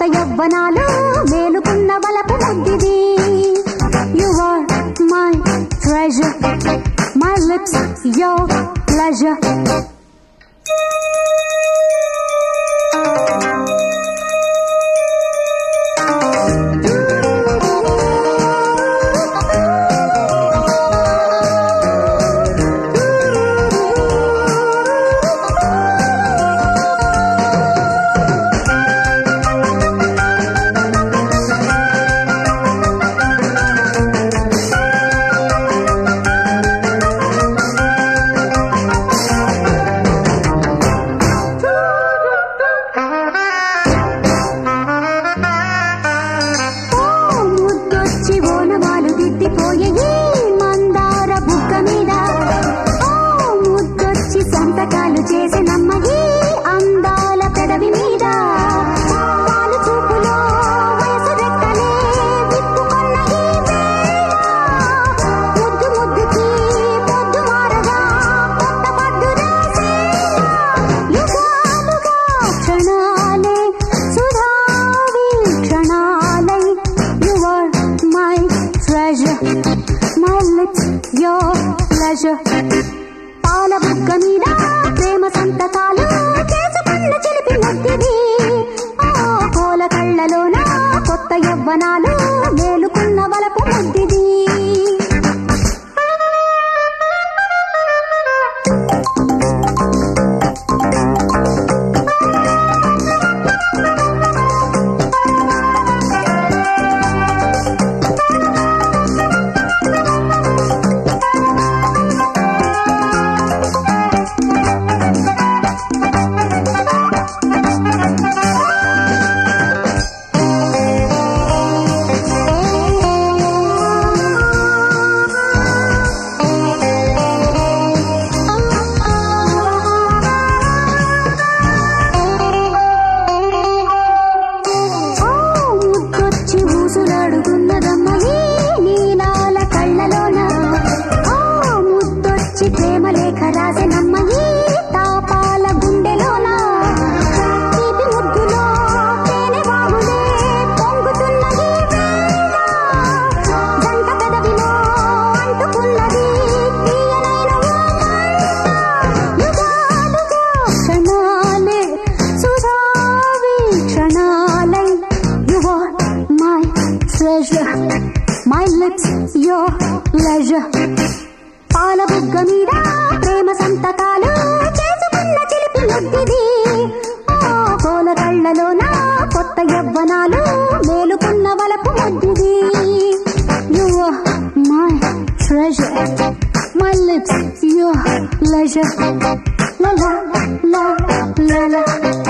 యవ్వనాలు మేలుకున్న వలపు ముద్దిది you are my treasure my lips your pleasure ఓ ముద్దొచ్చి ఓనమాలు దిద్దిపోయే ఈ మందార బుగ్గ మీద ఓ ముద్దొచ్చి సంతకాలు చేసినమ్మ ఈ అందాల పెదవి మీద పాలు చూపులో వయసు రెక్కలే విప్పుకొన్న ఈ వేళ ముద్దు ముద్దుకి పొద్దు మారగా కొత్త పద్దు యుగాలుగా క్షణాలే సుధావి క్షణాలై you are my treasure my lips your pleasure పాల బుగ్గ మీద ప్రేమ సంతకాలు చేసుకున్న చిలిపి ముద్దిది ఆ కోల కళ్ళలోన కొత్త యవ్వనాలు మేలుకున్న వలపు ముద్దిది ఓ ముద్దొచ్చి ఊసులాడుతున్నదమ్మ ఈ నీలాల కళ్ళలోన ఓ ముద్దొచ్చి ప్రేమ లేఖ రాసెనమ్మ ఈ తాపాల గుండెలోన తీపి ముద్దులో తేనె వాగులే పొంగుతున్న ఈ వేళ జంట పెదవిలో అంటుకున్నది తీయనైన ఓ యుగాలుగా క్షణాలే సుధావి క్షణాలై you are my treasure my lips your pleasure పాల బుగ్గ మీద ప్రేమ సంతకాలు చేసుకున్న చిలిపి ముద్దిది ఆ కోల కళ్ళలోన కొత్త యవ్వనాలు మేలుకున్న వలపు ముద్దిది you are my treasure my lips your pleasure లా లా లా లా లా